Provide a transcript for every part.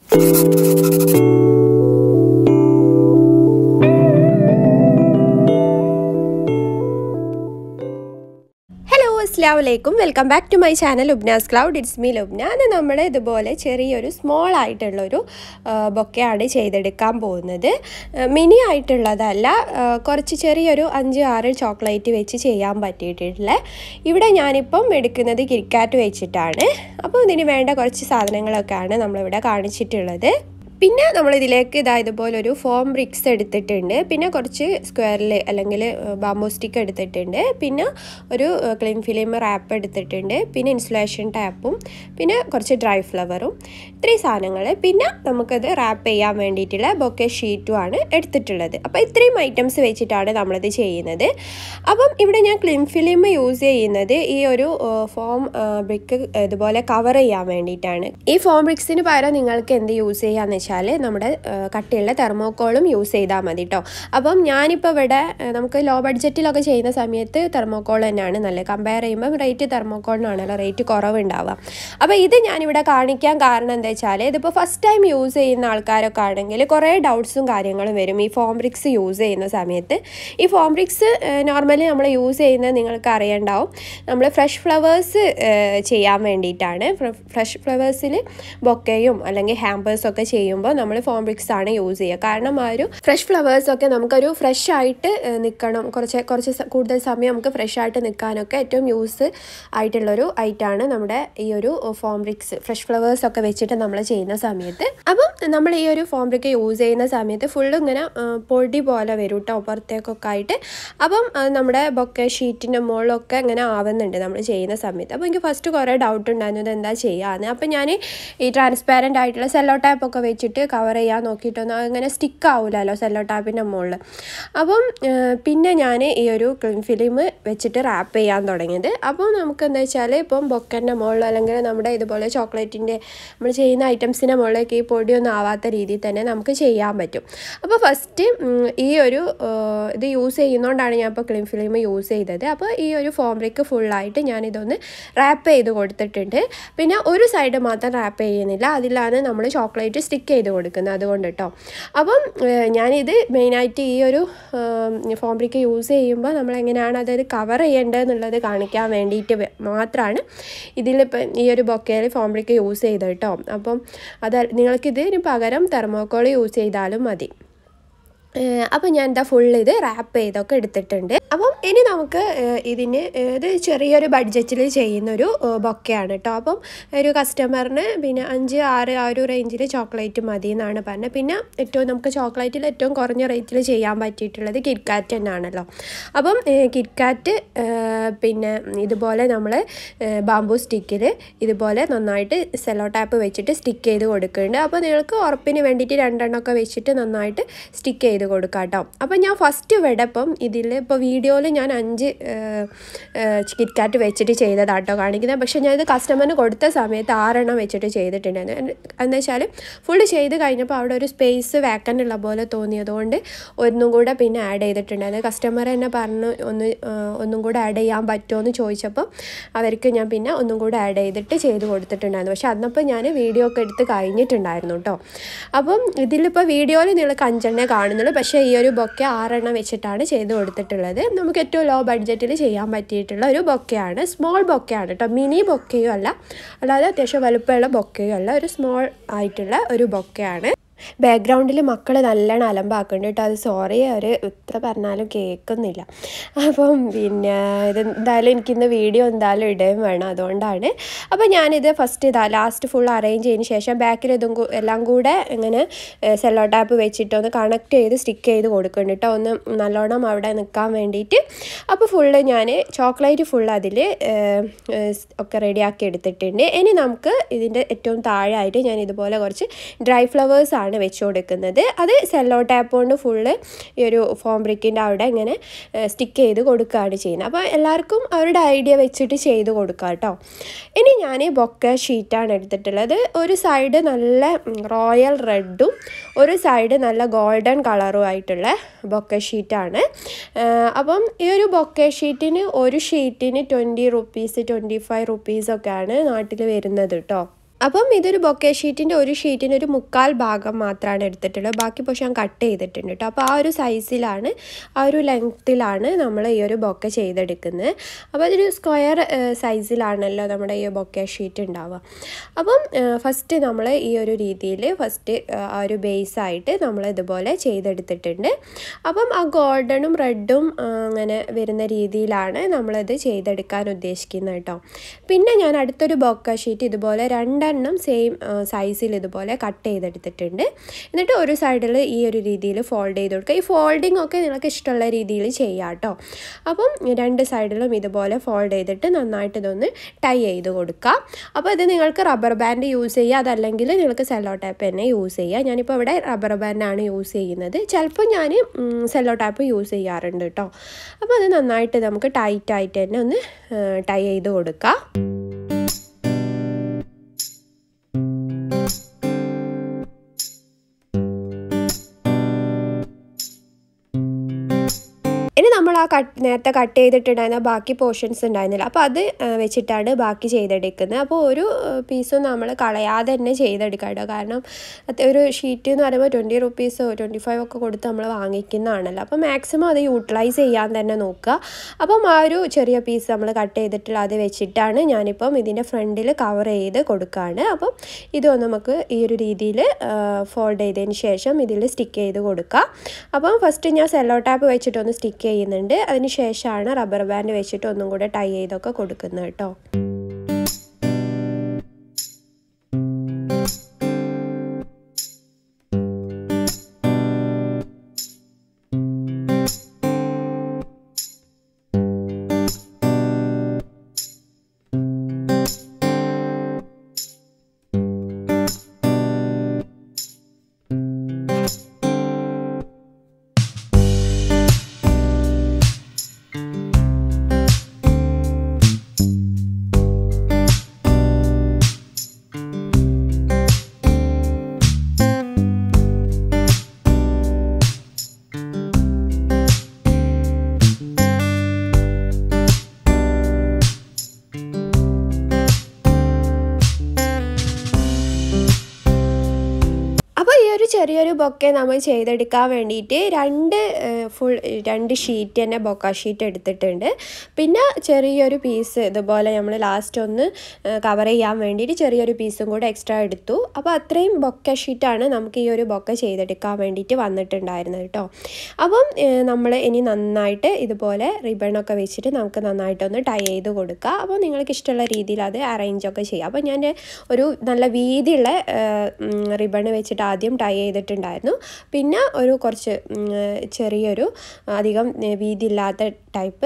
hello അസ്ലാം വലൈക്കും welcome back to my channel Lubna's cloud it's me Lubna അത് നമ്മുടെ ഇതുപോലെ ചെറിയൊരു സ്മോൾ ആയിട്ടുള്ളൊരു ബൊക്കെയാണ് ചെയ്തെടുക്കാൻ പോകുന്നത് മിനി ആയിട്ടുള്ളതല്ല ആ, കുറച്ച് ചെറിയൊരു അഞ്ച് ആറ് ചോക്ലേറ്റ് വെച്ച് ചെയ്യാൻ പറ്റിയിട്ടുള്ള ഇവിടെ ഞാനിപ്പം എടുക്കുന്നത് കിരിക്കാറ്റ് വെച്ചിട്ടാണ് അപ്പോൾ ഇതിന് വേണ്ട കുറച്ച് സാധനങ്ങളൊക്കെയാണ് നമ്മളിവിടെ കാണിച്ചിട്ടുള്ളത് പിന്നെ നമ്മൾ ഇതിലേക്ക് ഇതാ ഇതുപോലൊരു ഫോം ബ്രിക്സ് എടുത്തിട്ടുണ്ട് പിന്നെ കുറച്ച് സ്ക്വയറിൽ അല്ലെങ്കിൽ ബാമ്പോ സ്റ്റിക്ക് എടുത്തിട്ടുണ്ട് പിന്നെ ഒരു ക്ലീൻ ഫിലിം റാപ്പ് എടുത്തിട്ടുണ്ട് പിന്നെ ഇൻസുലേഷൻ ടാപ്പും പിന്നെ കുറച്ച് ഡ്രൈ ഫ്ലവറും ഇത്രയും സാധനങ്ങൾ പിന്നെ നമുക്കത് റാപ്പ് ചെയ്യാൻ വേണ്ടിയിട്ടുള്ള ബൊക്കെ ഷീറ്റുമാണ് എടുത്തിട്ടുള്ളത് അപ്പോൾ ഇത്രയും ഐറ്റംസ് വെച്ചിട്ടാണ് നമ്മളിത് ചെയ്യുന്നത് അപ്പം ഇവിടെ ഞാൻ ക്ലിം ഫിലിം യൂസ് ചെയ്യുന്നത് ഈ ഒരു ഫോം ബ്രിക്ക് ഇതുപോലെ കവർ ചെയ്യാൻ വേണ്ടിയിട്ടാണ് ഈ ഫോം ബ്രിക്സിന് പകരം നിങ്ങൾക്ക് എന്ത് യൂസ് ചെയ്യാന്ന് വെച്ചാൽ നമ്മുടെ ആ, കട്ടിയുള്ള തെർമോക്കോളും യൂസ് ചെയ്താൽ മതി കേട്ടോ അപ്പം ഞാനിപ്പോൾ ഇവിടെ ആ, നമുക്ക് ലോ ബഡ്ജറ്റിലൊക്കെ ചെയ്യുന്ന സമയത്ത് തെർമോക്കോൾ തന്നെയാണ് നല്ലത് കമ്പയർ ചെയ്യുമ്പോൾ റേറ്റ് തെർമോക്കോളിനാണല്ലോ റേറ്റ് കുറവുണ്ടാവുക അപ്പോൾ ഇത് ഞാനിവിടെ കാണിക്കാൻ കാരണം എന്താ വെച്ചാൽ ഇതിപ്പോൾ ഫസ്റ്റ് ടൈം യൂസ് ചെയ്യുന്ന ആൾക്കാരൊക്കെ ആണെങ്കിൽ കുറേ ഡൗട്ട്സും കാര്യങ്ങളും വരും ഈ ഫോം ബ്രിക്സ് യൂസ് ചെയ്യുന്ന സമയത്ത് ഈ ഫോം ബ്രിക്സ് നോർമലി നമ്മൾ യൂസ് ചെയ്യുന്നത് നിങ്ങൾക്ക് അറിയണ്ടാവും നമ്മൾ ഫ്രഷ് ഫ്ലവേഴ്സ് ചെയ്യാൻ വേണ്ടിയിട്ടാണ് ഫ്രഷ് ഫ്ലവേഴ്സിൽ ബൊക്കയും അല്ലെങ്കിൽ ഹാമ്പേഴ്സൊക്കെ ചെയ്യുമ്പോൾ നമ്മൾ ഫോം ബ്രിക്സ് ആണ് യൂസ് ചെയ്യുക കാരണം ആ ഒരു ഫ്രഷ് ഫ്ലവേഴ്സൊക്കെ നമുക്കൊരു ഫ്രഷ് ആയിട്ട് ഏഹ്, നിൽക്കണം കുറച്ച് കുറച്ച് സ- കൂടുതൽ സമയം നമുക്ക് ഫ്രഷ് ആയിട്ട് നിൽക്കാനൊക്കെ ഏറ്റവും യൂസ് ആയിട്ടുള്ളൊരു ഐറ്റാണ് നമ്മുടെ ഈ ഒരു ഫോം ബ്രിക്സ് ഫ്രഷ് ഫ്ലവേഴ്സ് ഒക്കെ വെച്ചിട്ട് നമ്മൾ ചെയ്യുന്ന സമയത്ത് അപ്പം നമ്മൾ ഈ ഒരു ഫോം ബ്രിക്ക് യൂസ് ചെയ്യുന്ന സമയത്ത് ഫുള്ള് ഇങ്ങനെ ആ, പൊടി പോലെ വരും കേട്ടോ പുറത്തേക്കൊക്കെ ആയിട്ട് അപ്പം ആ, നമ്മുടെ ബൊക്കെ ഷീറ്റിൻ്റെ മുകളിലൊക്കെ ഇങ്ങനെ ആവുന്നുണ്ട് നമ്മൾ ചെയ്യുന്ന സമയത്ത് അപ്പോൾ എനിക്ക് ഫസ്റ്റ് കുറേ ഡൗട്ട് ഉണ്ടായിരുന്നു ഇത് എന്താ ചെയ്യാന്ന് അപ്പം ഞാൻ ഈ ട്രാൻസ്പാരൻ്റ് ആയിട്ടുള്ള സെല്ലോ ടാപ്പ് ഒക്കെ വെച്ചിട്ട് കവർ ചെയ്യാൻ നോക്കിയിട്ടൊന്നും അങ്ങനെ സ്റ്റിക്ക് ആവില്ലല്ലോ സെല്ലോ ടാപ്പിൻ്റെ മുകളിൽ അപ്പം ആ, പിന്നെ ഞാൻ ഈ ഒരു ക്ലിൻ ഫിലിം വെച്ചിട്ട് റാപ്പ് ചെയ്യാൻ തുടങ്ങിയത് അപ്പോൾ നമുക്ക് എന്താ വെച്ചാൽ ഇപ്പം ബൊക്കൻ്റെ മുകളിൽ അല്ലെങ്കിൽ നമ്മുടെ ഇതുപോലെ ചോക്ലേറ്റിൻ്റെ നമ്മൾ ചെയ്യുന്ന ഐറ്റംസിൻ്റെ മുകളിലേക്ക് ഈ പൊടിയൊന്നും ആവാത്ത രീതിയിൽ തന്നെ നമുക്ക് ചെയ്യാൻ പറ്റും അപ്പോൾ ഫസ്റ്റ് ഈ ഒരു ആ, ഇത് യൂസ് ചെയ്യുന്നതുകൊണ്ടാണ് ഞാൻ ഇപ്പോൾ ക്ലിൻ ഫിലിം യൂസ് ചെയ്തത് അപ്പോൾ ഈ ഒരു ഫോംബ്രിക്ക് ഫുള്ളായിട്ട് ഞാനിതൊന്ന് റാപ്പ് ചെയ്ത് കൊടുത്തിട്ടുണ്ട് പിന്നെ ഒരു സൈഡ് മാത്രം റാപ്പ് ചെയ്യുന്നില്ല അതിലാണ് നമ്മൾ ചോക്ലേറ്റ് സ്റ്റിക്ക് ചെയ്ത് കൊടുക്കുന്നത് അതുകൊണ്ട് കേട്ടോ അപ്പം ഏഹ്, ഞാനിത് മെയിനായിട്ട് ഈ ഒരു ഫോംബ്രിക്ക് യൂസ് ചെയ്യുമ്പോൾ നമ്മൾ എങ്ങനെയാണ് അതായത് കവർ ചെയ്യേണ്ടതെന്നുള്ളത് കാണിക്കാൻ വേണ്ടിയിട്ട് വെ- മാത്രമാണ് ഇതിലിപ്പം ഈ ഒരു ബൊക്കയിൽ ഫോംബ്രിക്ക് യൂസ് ചെയ്തത് കേട്ടോ അപ്പം അത് നിങ്ങൾക്കിതിന് പകരം തെർമോക്കോൾ യൂസ് ചെയ്താലും മതി ഏഹ് അപ്പോൾ ഞാൻ എന്താ ഫുൾ ഇത് റാപ്പ് ചെയ്തൊക്കെ എടുത്തിട്ടുണ്ട് അപ്പം ഇനി നമുക്ക് ഏഹ് ഇതിന് ഏഹ് ഇത് ചെറിയൊരു ബഡ്ജറ്റിൽ ചെയ്യുന്നൊരു ഏഹ് ബൊക്കെയാണ് കേട്ടോ അപ്പം ഒരു കസ്റ്റമറിന് പിന്നെ അഞ്ച് ആറ് ആ ഒരു റേഞ്ചിൽ ചോക്ലേറ്റ് മതി എന്നാണ് പറഞ്ഞത് പിന്നെ ഏറ്റവും നമുക്ക് ചോക്ലേറ്റിൽ ഏറ്റവും കുറഞ്ഞ റേറ്റിൽ ചെയ്യാൻ പറ്റിയിട്ടുള്ളത് കിറ്റ്കാറ്റ് തന്നെയാണല്ലോ അപ്പം കിറ്റ്കാറ്റ് പിന്നെ ഇതുപോലെ നമ്മൾ ബാംബു സ്റ്റിക്കിൽ ഇതുപോലെ നന്നായിട്ട് സെലോ ടാപ്പ് വെച്ചിട്ട് സ്റ്റിക്ക് ചെയ്ത് കൊടുക്കുന്നുണ്ട് അപ്പോൾ നിങ്ങൾക്ക് ഉറപ്പിന് വേണ്ടിയിട്ട് രണ്ടെണ്ണമൊക്കെ വെച്ചിട്ട് നന്നായിട്ട് സ്റ്റിക്ക് ചെയ്ത് കൊടുക്കാം കേട്ടോ അപ്പോൾ ഞാൻ ഫസ്റ്റ് ഇവിടെ ഇപ്പം ഇതിൽ ഇപ്പോൾ വീഡിയോയിൽ ഞാൻ അഞ്ച് കിറ്റ്കാറ്റ് വെച്ചിട്ട് ചെയ്തതാട്ടോ കാണിക്കുന്നത് പക്ഷേ ഞാൻ ഇത് കസ്റ്റമറിന് കൊടുത്ത സമയത്ത് ആറെണ്ണം വെച്ചിട്ട് ചെയ്തിട്ടുണ്ടായിരുന്നു എന്താ വെച്ചാൽ ഫുള്ള് ചെയ്ത് കഴിഞ്ഞപ്പോൾ അവിടെ ഒരു സ്പേസ് വേക്കൻ്റ് ഉള്ള പോലെ തോന്നിയതുകൊണ്ട് ഒന്നും കൂടെ പിന്നെ ആഡ് ചെയ്തിട്ടുണ്ടായിരുന്നു കസ്റ്റമർ തന്നെ പറഞ്ഞു ഒന്ന് ആ, ഒന്നും കൂടെ ആഡ് ചെയ്യാൻ പറ്റുമോ എന്ന് ചോദിച്ചപ്പോൾ അവർക്ക് ഞാൻ പിന്നെ ഒന്നും കൂടെ ആഡ് ചെയ്തിട്ട് ചെയ്ത് കൊടുത്തിട്ടുണ്ടായിരുന്നു പക്ഷെ അന്നപ്പോൾ ഞാൻ വീഡിയോ ഒക്കെ എടുത്ത് കഴിഞ്ഞിട്ടുണ്ടായിരുന്നു കേട്ടോ അപ്പം ഇതിലിപ്പോൾ വീഡിയോയിൽ നിങ്ങൾക്ക് അഞ്ചെണ്ണേ കാണുന്നുള്ളൂ പക്ഷേ ഈ ഒരു ബൊക്കെ ആറെണ്ണം വെച്ചിട്ടാണ് ചെയ്ത് കൊടുത്തിട്ടുള്ളത് നമുക്ക് ഏറ്റവും ലോ ബഡ്ജറ്റിൽ ചെയ്യാൻ പറ്റിയിട്ടുള്ള ഒരു ബൊക്കെയാണ് സ്മോൾ ബൊക്കെയാണ് കേട്ടോ മിനി ബൊക്കെയും അല്ല അല്ലാതെ അത്യാവശ്യം വലുപ്പമുള്ള ബൊക്കെയും അല്ല ഒരു സ്മോൾ ആയിട്ടുള്ള ഒരു ബൊക്കെയാണ് ബാക്ക്ഗ്രൗണ്ടിൽ മക്കൾ നല്ലോണം അലമ്പാക്കുന്നുണ്ട് കേട്ടോ അത് സോറി അവർ എത്ര പറഞ്ഞാലും കേൾക്കുന്നില്ല അപ്പം പിന്നെ ഇത് എന്തായാലും എനിക്കിന്ന് വീഡിയോ എന്തായാലും ഇടുകയും വേണം അതുകൊണ്ടാണ് അപ്പോൾ ഞാനിത് ഫസ്റ്റ് ഇതാ ലാസ്റ്റ് ഫുൾ അറേഞ്ച് ചെയ്തതിന് ശേഷം ബാക്കിൽ ഇതും കൂ- എല്ലാം കൂടെ ഇങ്ങനെ സെല്ലോ ടാപ്പ് വെച്ചിട്ട് ഒന്ന് കണക്ട് ചെയ്ത് സ്റ്റിക്ക് ചെയ്ത് കൊടുക്കുന്നുണ്ട് കേട്ടോ ഒന്ന് നല്ലോണം അവിടെ നിൽക്കാൻ വേണ്ടിയിട്ട് അപ്പോൾ ഫുള്ള് ഞാൻ ചോക്ലേറ്റ് ഫുൾ അതിൽ ഒക്കെ റെഡിയാക്കി എടുത്തിട്ടുണ്ട് ഇനി നമുക്ക് ഇതിൻ്റെ ഏറ്റവും താഴെയായിട്ട് ഞാൻ ഇതുപോലെ കുറച്ച് ഡ്രൈ ഫ്ലവേഴ്സ് ആണ് വെച്ച് കൊടുക്കുന്നത് അത് സെല്ലോ ടാപ്പ് കൊണ്ട് ഫുള്ള് ഈ ഒരു ഫോം ബ്രിക്കിൻ്റെ അവിടെ ഇങ്ങനെ സ്റ്റിക്ക് ചെയ്ത് കൊടുക്കുകയാണ് ചെയ്യുന്നത് അപ്പോൾ എല്ലാവർക്കും അവരുടെ ഐഡിയ വെച്ചിട്ട് ചെയ്ത് കൊടുക്കുക കേട്ടോ ഇനി ഞാൻ ബൊക്ക ഷീറ്റാണ് എടുത്തിട്ടുള്ളത് ഒരു സൈഡ് നല്ല റോയൽ റെഡും ഒരു സൈഡ് നല്ല ഗോൾഡൻ കളറും ആയിട്ടുള്ള ബൊക്ക ഷീറ്റാണ് അപ്പം ഈ ഒരു ബൊക്ക ഷീറ്റിന് ഒരു ഷീറ്റിന് ട്വൻറ്റി റുപ്പീസ് ട്വൻറ്റി ഫൈവ് റുപ്പീസൊക്കെയാണ് നാട്ടിൽ വരുന്നത് കേട്ടോ അപ്പം ഇതൊരു ബൊക്കെ ഷീറ്റിൻ്റെ ഒരു ഷീറ്റിന് ഒരു മുക്കാൽ ഭാഗം മാത്രമാണ് എടുത്തിട്ടുള്ളത് ബാക്കി പക്ഷെ ഞാൻ കട്ട് ചെയ്തിട്ടുണ്ട് കേട്ടോ അപ്പോൾ ആ ഒരു സൈസിലാണ് ആ ഒരു ലെങ്ത്തിലാണ് നമ്മൾ ഈ ഒരു ബൊക്കെ ചെയ്തെടുക്കുന്നത് അപ്പോൾ അതൊരു സ്ക്വയർ സൈസിലാണല്ലോ നമ്മുടെ ഈ ബൊക്കെ ഷീറ്റ് ഉണ്ടാവുക അപ്പം ഫസ്റ്റ് നമ്മൾ ഈ ഒരു രീതിയിൽ ഫസ്റ്റ് ആ ഒരു ബേസായിട്ട് നമ്മൾ ഇതുപോലെ ചെയ്തെടുത്തിട്ടുണ്ട് അപ്പം ആ ഗോൾഡനും റെഡും അങ്ങനെ വരുന്ന രീതിയിലാണ് നമ്മളത് ചെയ്തെടുക്കാൻ ഉദ്ദേശിക്കുന്നത് കേട്ടോ പിന്നെ ഞാൻ അടുത്തൊരു ബൊക്ക ഷീറ്റ് ഇതുപോലെ രണ്ടെണ്ണം സെയിം സൈസിൽ ഇതുപോലെ കട്ട് ചെയ്തെടുത്തിട്ടുണ്ട് എന്നിട്ട് ഒരു സൈഡിൽ ഈ ഒരു രീതിയിൽ ഫോൾഡ് ചെയ്ത് കൊടുക്കുക ഈ ഫോൾഡിംഗ് ഒക്കെ നിങ്ങൾക്ക് ഇഷ്ടമുള്ള രീതിയിൽ ചെയ്യാം കേട്ടോ അപ്പം രണ്ട് സൈഡിലും ഇതുപോലെ ഫോൾഡ് ചെയ്തിട്ട് നന്നായിട്ട് ഇതൊന്ന് ടൈ ചെയ്ത് കൊടുക്കുക അപ്പോൾ ഇത് നിങ്ങൾക്ക് റബ്ബർ ബാൻഡ് യൂസ് ചെയ്യുക അതല്ലെങ്കിൽ നിങ്ങൾക്ക് സെല്ലോ ടാപ്പ് തന്നെ യൂസ് ചെയ്യുക ഞാനിപ്പോൾ ഇവിടെ റബ്ബർ ബാൻഡാണ് യൂസ് ചെയ്യുന്നത് ചിലപ്പോൾ ഞാൻ സെല്ലോ ടാപ്പ് യൂസ് ചെയ്യാറുണ്ട് കേട്ടോ അപ്പോൾ അത് നന്നായിട്ട് നമുക്ക് ടൈറ്റായിട്ട് തന്നെ ഒന്ന് ടൈ ചെയ്ത് കൊടുക്കുക ഇനി നമ്മൾ ആ കട്ട് നേരത്തെ കട്ട് ചെയ്തിട്ടുണ്ടായിരുന്ന ബാക്കി പോർഷൻസ് ഉണ്ടായിരുന്നില്ല അപ്പോൾ അത് വെച്ചിട്ടാണ് ബാക്കി ചെയ്തെടുക്കുന്നത് അപ്പോൾ ഒരു പീസും നമ്മൾ കളയാതെ തന്നെ ചെയ്തെടുക്കാം കേട്ടോ കാരണം ഒരു ഷീറ്റ് എന്ന് പറയുമ്പോൾ ട്വൻറ്റി റുപ്പീസോ ട്വൻറ്റി ഫൈവ് ഒക്കെ കൊടുത്ത് നമ്മൾ വാങ്ങിക്കുന്നതാണല്ലോ അപ്പോൾ മാക്സിമം അത് യൂട്ടിലൈസ് ചെയ്യാൻ തന്നെ നോക്കുക അപ്പം ആ ഒരു ചെറിയ പീസ് നമ്മൾ കട്ട് ചെയ്തിട്ടുള്ള അത് വെച്ചിട്ടാണ് ഞാനിപ്പം ഇതിൻ്റെ ഫ്രണ്ടിൽ കവർ ചെയ്ത് കൊടുക്കുകയാണ് അപ്പം ഇതൊന്ന് നമുക്ക് ഈ ഒരു രീതിയിൽ ഫോൾഡ് ചെയ്തതിന് ശേഷം ഇതിൽ സ്റ്റിക്ക് ചെയ്ത് കൊടുക്കുക അപ്പം ഫസ്റ്റ് ഞാൻ സെല്ലോ ടാപ്പ് വെച്ചിട്ടൊന്ന് സ്റ്റിക്ക് ചെയ്യുന്നുണ്ട് അതിന് ശേഷമാണ് റബ്ബർ ബാൻഡ് വെച്ചിട്ട് ഒന്നും കൂടെ ടൈ ചെയ്തൊക്കെ കൊടുക്കുന്നത് കേട്ടോ ചെറിയൊരു ബൊക്കെ നമ്മൾ ചെയ്തെടുക്കാൻ വേണ്ടിയിട്ട് രണ്ട് ഫുൾ രണ്ട് ഷീറ്റ് തന്നെ ബൊക്ക ഷീറ്റ് എടുത്തിട്ടുണ്ട് പിന്നെ ചെറിയൊരു പീസ് ഇതുപോലെ നമ്മൾ ലാസ്റ്റ് ഒന്ന് കവർ ചെയ്യാൻ വേണ്ടിയിട്ട് ചെറിയൊരു പീസും കൂടെ എക്സ്ട്രാ എടുത്തു അപ്പോൾ അത്രയും ബൊക്ക ഷീറ്റാണ് നമുക്ക് ഈ ഒരു ബൊക്ക ചെയ്തെടുക്കാൻ വേണ്ടിയിട്ട് വന്നിട്ടുണ്ടായിരുന്നത് കേട്ടോ അപ്പം നമ്മൾ ഇനി നന്നായിട്ട് ഇതുപോലെ റിബണൊക്കെ വെച്ചിട്ട് നമുക്ക് നന്നായിട്ടൊന്ന് ടൈ ചെയ്ത് കൊടുക്കുക അപ്പോൾ നിങ്ങൾക്ക് ഇഷ്ടമുള്ള രീതിയിൽ അത് അറേഞ്ചൊക്കെ ചെയ്യാം അപ്പോൾ ഞാൻ ഒരു നല്ല വീതിയുള്ള റിബൺ വെച്ചിട്ട് ആദ്യം ടൈ ചെയ്തിട്ടുണ്ടായിരുന്നു പിന്നെ ഒരു കുറച്ച് ചെറിയൊരു അധികം വീതിയില്ലാത്ത ടൈപ്പ്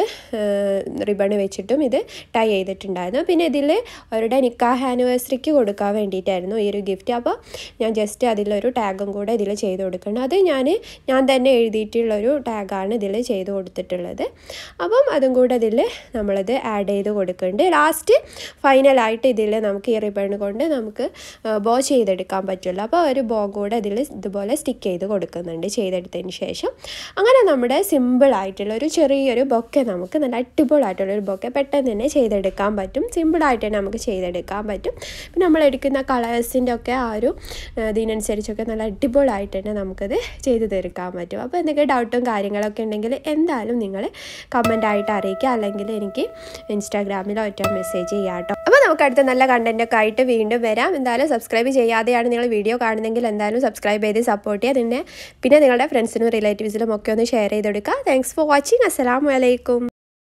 റിബൺ വെച്ചിട്ടും ഇത് ടൈ ചെയ്തിട്ടുണ്ടായിരുന്നു പിന്നെ ഇതിൽ അവരുടെ നിക്കാഹ് ആനിവേഴ്സറിക്ക് കൊടുക്കാൻ വേണ്ടിയിട്ടായിരുന്നു ഈ ഒരു ഗിഫ്റ്റ് അപ്പോൾ ഞാൻ ജസ്റ്റ് അതിലൊരു ടാഗും കൂടെ ഇതിൽ ചെയ്ത് കൊടുക്കണം അത് ഞാൻ ഞാൻ തന്നെ എഴുതിയിട്ടുള്ളൊരു ടാഗാണ് ഇതിൽ ചെയ്ത് കൊടുത്തിട്ടുള്ളത് അപ്പം അതും കൂടെ ഇതിൽ നമ്മളത് ആഡ് ചെയ്ത് കൊടുക്കുന്നുണ്ട് ലാസ്റ്റ് ഫൈനലായിട്ട് ഇതിൽ നമുക്ക് ഈ റിബൺ കൊണ്ട് നമുക്ക് ബോ ചെയ്തെടുക്കാൻ പറ്റുള്ളൂ അപ്പോൾ ഒരു ബോ കൂടെ ഇതിൽ ഇതുപോലെ സ്റ്റിക്ക് ചെയ്ത് കൊടുക്കുന്നുണ്ട് ചെയ്തെടുത്തതിന് ശേഷം അങ്ങനെ നമ്മുടെ സിമ്പിളായിട്ടുള്ള ഒരു ചെറിയൊരു ബൊക്കെ നമുക്ക് നല്ല അടിപൊളിയായിട്ടുള്ള ഒരു ബൊക്കെ പെട്ടെന്ന് തന്നെ ചെയ്തെടുക്കാൻ പറ്റും സിമ്പിളായിട്ട് തന്നെ നമുക്ക് ചെയ്തെടുക്കാൻ പറ്റും പിന്നെ നമ്മൾ എടുക്കുന്ന കളേഴ്സിൻ്റെ ഒക്കെ ആ ഒരു ഇതിനനുസരിച്ചൊക്കെ നല്ല അടിപൊളിയായിട്ട് തന്നെ നമുക്കത് ചെയ്ത് തീർക്കാൻ പറ്റും അപ്പോൾ എന്തെങ്കിലും ഡൗട്ടും കാര്യങ്ങളൊക്കെ ഉണ്ടെങ്കിൽ എന്തായാലും നിങ്ങൾ കമൻ്റായിട്ട് അറിയിക്കുക അല്ലെങ്കിൽ എനിക്ക് ഇൻസ്റ്റാഗ്രാമിലോ ഒറ്റ മെസ്സേജ് ചെയ്യാം കേട്ടോ അപ്പോൾ നമുക്ക് അടുത്ത നല്ല കണ്ടൻറ്റൊക്കെ ആയിട്ട് വീണ്ടും വരാം എന്തായാലും സബ്സ്ക്രൈബ് ചെയ്യാതെയാണ് നിങ്ങൾ വീഡിയോ കാണുന്നെങ്കിൽ എന്തായാലും സബ്സ്ക്രൈബ് ചെയ്ത് സപ്പോർട്ട് ചെയ്യുക പിന്നെ പിന്നെ നിങ്ങളുടെ ഫ്രണ്ട്സിനും റിലേറ്റീവ്സിനും ഒക്കെ ഒന്ന് ഷെയർ ചെയ്ത് കൊടുക്കുക താങ്ക്സ് ഫോർ വാച്ചിങ് അസ്സലാമു അലൈക്കും